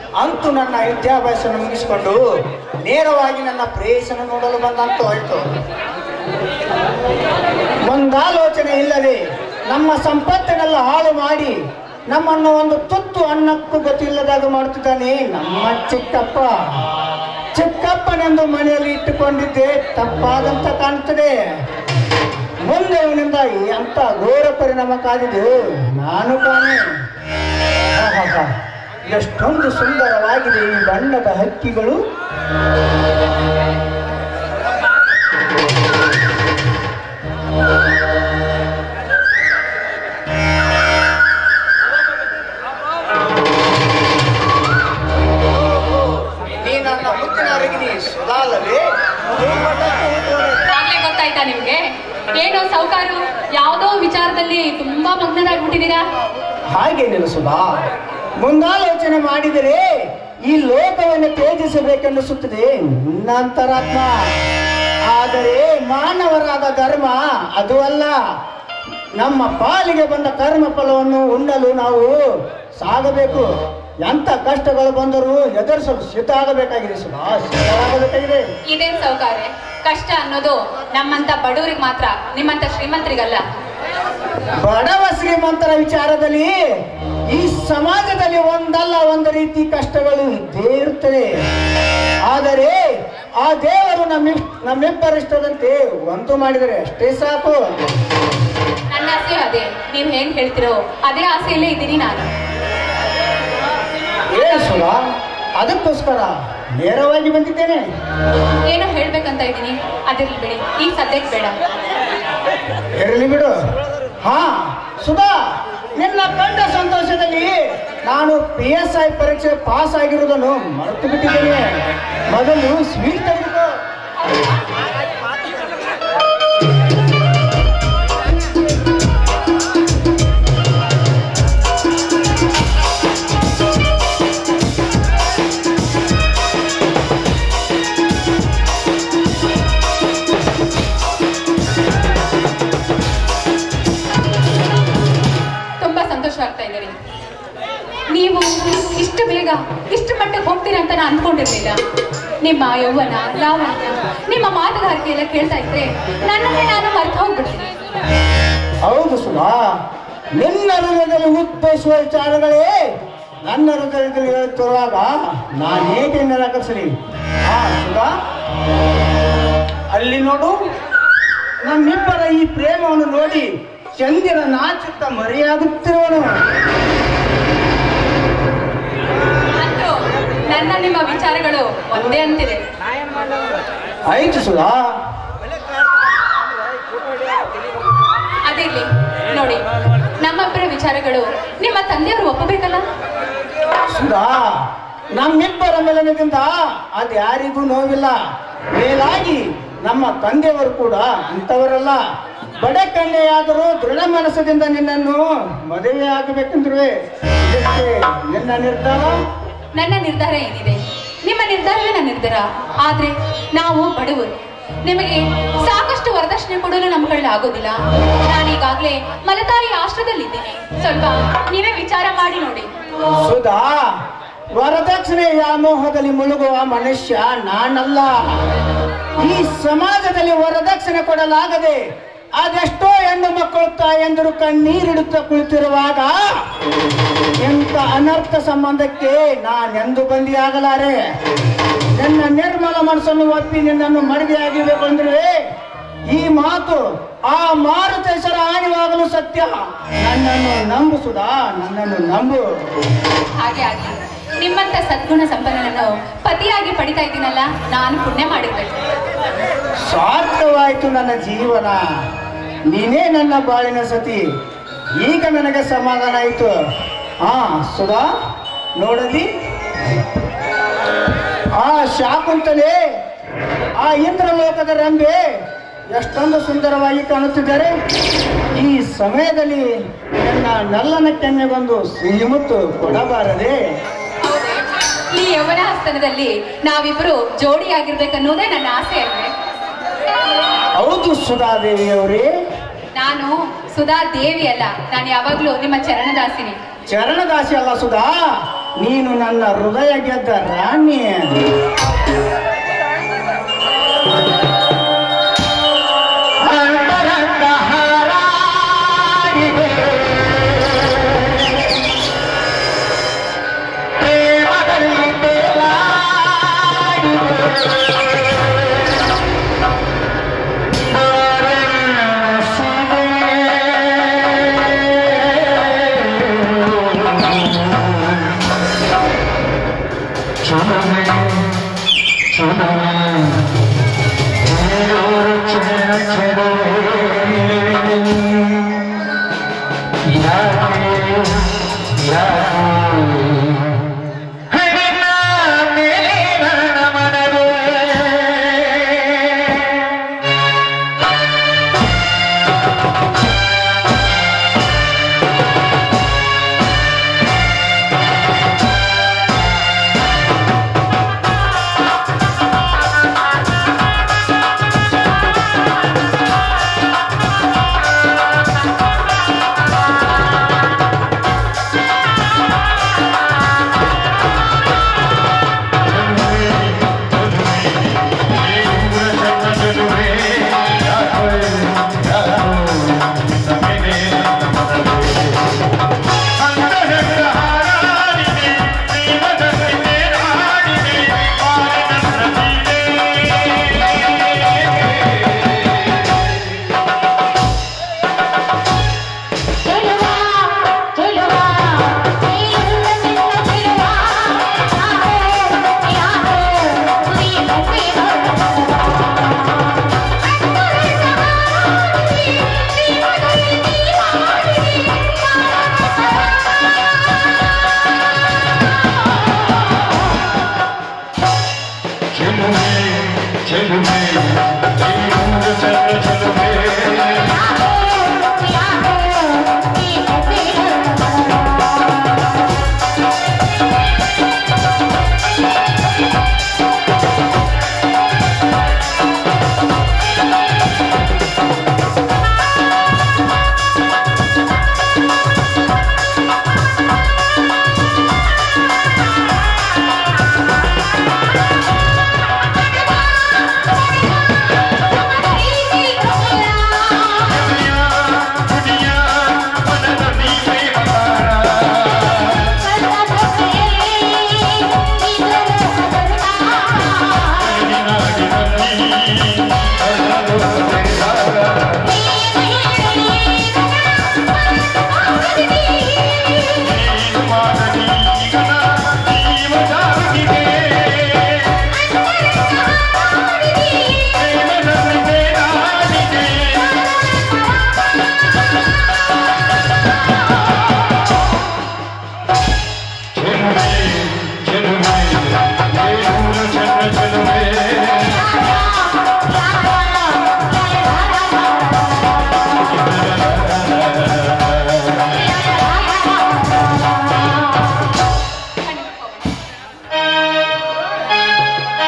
ಅಂತೂ ನನ್ನ ವಿದ್ಯಾಭ್ಯಾಸ ಮುಗಿಸಿಕೊಂಡು ನೇರವಾಗಿ ನನ್ನ ಪ್ರೇಯಸನ ನೋಡಲು ಬಂದಂತೂ ಆಯ್ತು ಒಂದಾಲೋಚನೆ ಇಲ್ಲದೆ ನಮ್ಮ ಸಂಪತ್ತನ್ನೆಲ್ಲ ಹಾಳು ಮಾಡಿ ನಮ್ಮನ್ನು ಒಂದು ತುತ್ತು ಅನ್ನಕ್ಕೂ ಗೊತ್ತಿಲ್ಲದಾಗ ಮಾಡುತ್ತಿದ್ದಾನೆ ನಮ್ಮ ಚಿಕ್ಕಪ್ಪ ಚಿಕ್ಕಪ್ಪನೆಂದು ಮನೆಯಲ್ಲಿ ಇಟ್ಟುಕೊಂಡಿದ್ದೆ ತಪ್ಪಾದಂತ ಕಾಣುತ್ತದೆ ಮುಂದೆ ಅವನಿಂದ ಎಂತ ಘೋರ ಪರಿಣಾಮ ಕಾದಿದೆ ನಾನು ಕಾಣೆ ಆಹಾಹಾ, ಎಷ್ಟೊಂದು ಸುಂದರವಾಗಿದೆ ಈ ಬಣ್ಣದ ಹಕ್ಕಿಗಳು ನೀ ನನ್ನ ಮುತ್ತಿನ ಅರಗಿನಿ ಸುಧಾ ಅಲ್ಲವೇ ಆಗ್ಲೇ ಗೊತ್ತಾಯ್ತಾ ನಿಮ್ಗೆ ಏನೋ ಸೌಕಾರು ಯಾವ್ದೋ ವಿಚಾರದಲ್ಲಿ ತುಂಬಾ ಮಗ್ನರಾಗ್ಬಿಟ್ಟಿದ್ದೀರಾ ಹಾಗೇನಿಲ್ಲ ಸುಧಾ ಮುಂದಾಲೋಚನೆ ಮಾಡಿದರೆ ಈ ಲೋಕವನ್ನು ತೇಜಿಸಬೇಕೆನ್ನಿಸುತ್ತದೆ ನಿನ್ನ ಅಂತರಾತ್ಮ ಆದರೆ ಮಾನವರಾದ ಧರ್ಮ ಅದು ಅಲ್ಲ ನಮ್ಮ ಪಾಲಿಗೆ ಬಂದ ಕರ್ಮ ಫಲವನ್ನು ಉಣ್ಣಲು ನಾವು ಸಾಗಬೇಕು ಎಂತ ಕಷ್ಟಗಳು ಬಂದರೂ ಎದುರಿಸಲು ಸಿದ್ಧ ಆಗಬೇಕಾಗಿದೆ ಸುಧಾ ಸಿದ್ಧರಾಗಬೇಕಾಗಿದೆ ಇದೇನ್ ಸೌಕಾರ್ಯ ಕಷ್ಟ ಅನ್ನೋದು ನಮ್ಮಂತ ಬಡವರಿಗೆ ಮಾತ್ರ ನಿಮ್ಮಂತ ಶ್ರೀಮಂತರಿಗಲ್ಲ ಬಡವ ಶ್ರೀಮಂತರ ವಿಚಾರದಲ್ಲಿ ಈ ಸಮಾಜದಲ್ಲಿ ಒಂದಲ್ಲ ಒಂದು ರೀತಿ ಕಷ್ಟಗಳು ಇದ್ದೇ ಇರುತ್ತದೆ ಆದರೆ ಆ ದೇವರು ನಮ್ಮ ನಮ್ಮಿಬ್ಬರಿಷ್ಟದಂತೆ ಒಂದು ಮಾಡಿದರೆ ಅಷ್ಟೇ ಸಾಕು ನನ್ನ ಆಸೆ ಅದೇ ನೀವ್ ಏನ್ ಹೇಳ್ತಿರೋ ಅದೇ ಆಸೆಯಲ್ಲೇ ಇದ್ದೀನಿ ನಾನು ಏನು ಸುಲ ಅದಕ್ಕೋಸ್ಕರ ನೇರವಾಗಿ ಬಂದಿದ್ದೇನೆ ಏನೋ ಹೇಳ್ಬೇಕಂತ ಇದ್ದೀನಿ ಅದಿರ್ಲಿ ಬಿಡಿ ಈಗ ಸದ್ಯಕ್ಕೆ ಬೇಡ ಇರಲಿ ಬಿಡು ಹಾ ಸುಧಾ ನಿನ್ನ ಕಂಡ ಸಂತೋಷದಲ್ಲಿ ನಾನು ಪಿ ಎಸ್ ಐ ಪರೀಕ್ಷೆ ಪಾಸ್ ಆಗಿರುವುದನ್ನು ಮರೆತು ಬಿಟ್ಟಿದ್ದೇನೆ ಮೊದಲು ಸ್ವೀಟ್ ತೆಗೆದುಕೋ ತುಂಬಾ ಸಂತೋಷ ಆಗ್ತಾ ಇದೆ ರೀ. ನೀವು ಇಷ್ಟು ಬೇಗ ಇಷ್ಟು ಮಟ್ಟಕ್ಕೆ ಹೋಗ್ತೀರಾ ಅಂತ ನಾನು ಅನ್ಕೊಂಡಿರ್ಲಿಲ್ಲ ನಿಮ್ಮ ಯೌವನ ಲಾವಣ್ಯ ನಿಮ್ಮ ಮಾತುಗಾರಿಕೆ ಎಲ್ಲ ಕೇಳ್ತಾ ಇದ್ರೆ ನನ್ನನ್ನೇ ನಾನು ಮರ್ತು ಹೋಗ್ಬಿಡ್ತೀನಿ ಹೌದು ಸುಧಾ ನಿನ್ನ ಹೃದಯದಲ್ಲಿ ಉದ್ದೇಶಿಸುವ ವಿಚಾರಗಳೇ ನನ್ನ ಹೃದಯದಲ್ಲಿ ಹೇಳುತ್ತಿರುವಾಗ ನಾನೇಕೆ ನಿರಾಕರಿಸಲಿ ಹಾ ಸುಧಾ ಅಲ್ಲಿ ನೋಡು ನಮ್ಮಿಬ್ಬರ ಈ ಪ್ರೇಮವನ್ನು ನೋಡಿ ಚಂದಿರ ನಾಚುತ್ತ ಮರೆಯಾಗುತ್ತಿರುವನು ಅಂದ್ರೂ ನನ್ನ ನಿಮ್ಮ ವಿಚಾರಗಳು ಒಂದೇ ಅಂತಿದೆ ಆಯ್ತು ಸುಧಾ ಅದಿರ್ಲಿ ನೋಡಿ ನಮ್ಮಬ್ಬರ ವಿಚಾರಗಳು ನಿಮ್ಮ ತಂದೆಯವರು ಒಪ್ಪಬೇಕಲ್ಲ ಸುಧಾ ನಮ್ಮಿಬ್ಬರ ಮೇಲನದಿಂದ ಅದು ಯಾರಿಗೂ ನೋವಿಲ್ಲ ಮೇಲಾಗಿ ನಮ್ಮ ತಂದೆಯವರು ಕೂಡ ಅಂಥವರಲ್ಲ ಬಡ ಕನ್ಯೆಯಾದರೂ ದೃಢ ಮನಸ್ಸದಿಂದ ನಿನ್ನನ್ನು ಮದುವೆ ಆಗಬೇಕೆಂದ್ರೆ ಇದಕ್ಕೆ ನಿನ್ನ ನಿರ್ಧಾರ ನನ್ನ ನಿರ್ಧಾರ ಏನಿದೆ ನಿಮ್ಮ ನಿರ್ಧಾರವೇ ನನ್ನ ನಿರ್ಧಾರ ಆದ್ರೆ ನಾವು ಬಡವರು ನಿಮಗೆ ಸಾಕಷ್ಟು ವರದಕ್ಷಿಣೆ ಕೊಡಲು ನಮ್ಮ ಕೈಲಿ ಆಗೋದಿಲ್ಲ ನಾನೀಗಾಗ್ಲೇ ಮಲತಾಯಿ ಆಶ್ರದಲ್ಲಿದ್ದೀನಿ ಸ್ವಲ್ಪ ನೀವೇ ವಿಚಾರ ಮಾಡಿ ನೋಡಿ ಸುಧಾ ವರದಕ್ಷಿಣೆ ವ್ಯಾಮೋಹದಲ್ಲಿ ಮುಳುಗುವ ಮನುಷ್ಯ ನಾನಲ್ಲ ಈ ಸಮಾಜದಲ್ಲಿ ವರದಕ್ಷಿಣೆ ಕೊಡಲಾಗದೆ ಅದೆಷ್ಟೋ ಹೆಣ್ಣು ಮಕ್ಕಳು ತಾಯಂದಿರು ಕಣ್ಣೀರಿಡುತ್ತಾ ಕುಳಿತಿರುವಾಗ ಎಂತ ಅನರ್ಥ ಸಂಬಂಧಕ್ಕೆ ನಾನೆಂದು ಬಂದಿಯಾಗಲಾರೆ ನನ್ನ ನಿರ್ಮಲ ಮನಸ್ಸನ್ನು ಒಪ್ಪಿ ನಿನ್ನನ್ನು ಮಡದಿಯಾಗಿಬೇಕು ಅಂದ್ರೆ ಈ ಮಾತು ಆ ಮಾರುತೇಶ್ವರ ಆಣಿವಾಗಲು ಸತ್ಯ ನನ್ನನ್ನು ನಂಬು ಸುಧಾ ನನ್ನನ್ನು ನಂಬು ಹಾಗೆ ಆಗಿ ನಿಮ್ಮಂತ ಸದ್ಗುಣ ಸಂಪನ್ನನನ್ನು ಪತಿಯಾಗಿ ಪಡಿತಾ ಇದ್ದೀನಲ್ಲ ನಾನು ಪುಣ್ಯ ಮಾಡಿರ್ಬೇಕು ಸಾರ್ಥವಾಯಿತು ನನ್ನ ಜೀವನ ನೀನೇ ನನ್ನ ಬಾಳಿನ ಸತಿ ಈಗ ನನಗೆ ಸಮಾಧಾನ ಆಯಿತು ಹಾ ಸುಧಾ ನೋಡಲಿ ಆ ಶಾಕುಂತಲೆ ಆ ಇಂದ್ರಲೋಕದ ರಂಬೆ ಎಷ್ಟೊಂದು ಸುಂದರವಾಗಿ ಕಾಣುತ್ತಿದ್ದಾರೆ ಈ ಸಮಯದಲ್ಲಿ ನನ್ನ ನಲ್ಲನ ಕೆನ್ನೆಗೊಂದು ಸಿಹಿ ಮುತ್ತು ಕೊಡಬಾರದೆ ಹೌದೇ? ಈ ಯೌವನ ಹಸ್ತನದಲ್ಲಿ ನಾವಿಬ್ರು ಜೋಡಿಯಾಗಿರ್ಬೇಕನ್ನೋದೇ ನನ್ನ ಆಸೆ ಅಲ್ವೇ ಹೌದು ಸುಧಾದೇವಿಯವರೇ ನಾನು ಸುಧಾ ದೇವಿ ಅಲ್ಲ ನಾನು ಯಾವಾಗ್ಲೂ ನಿಮ್ಮ ಚರಣದಾಸಿನಿ ಚರಣದಾಸಿ ಅಲ್ಲ ಸುಧಾ ನೀನು ನನ್ನ ಹೃದಯ ಗೆದ್ದ ರಾಣಿ ಅಂತರಂಗ ಹಾರಾಡಿದೆ ಪ್ರೇಮದಲ್ಲಿ ಯಾಕೆ ಯಾಕೆ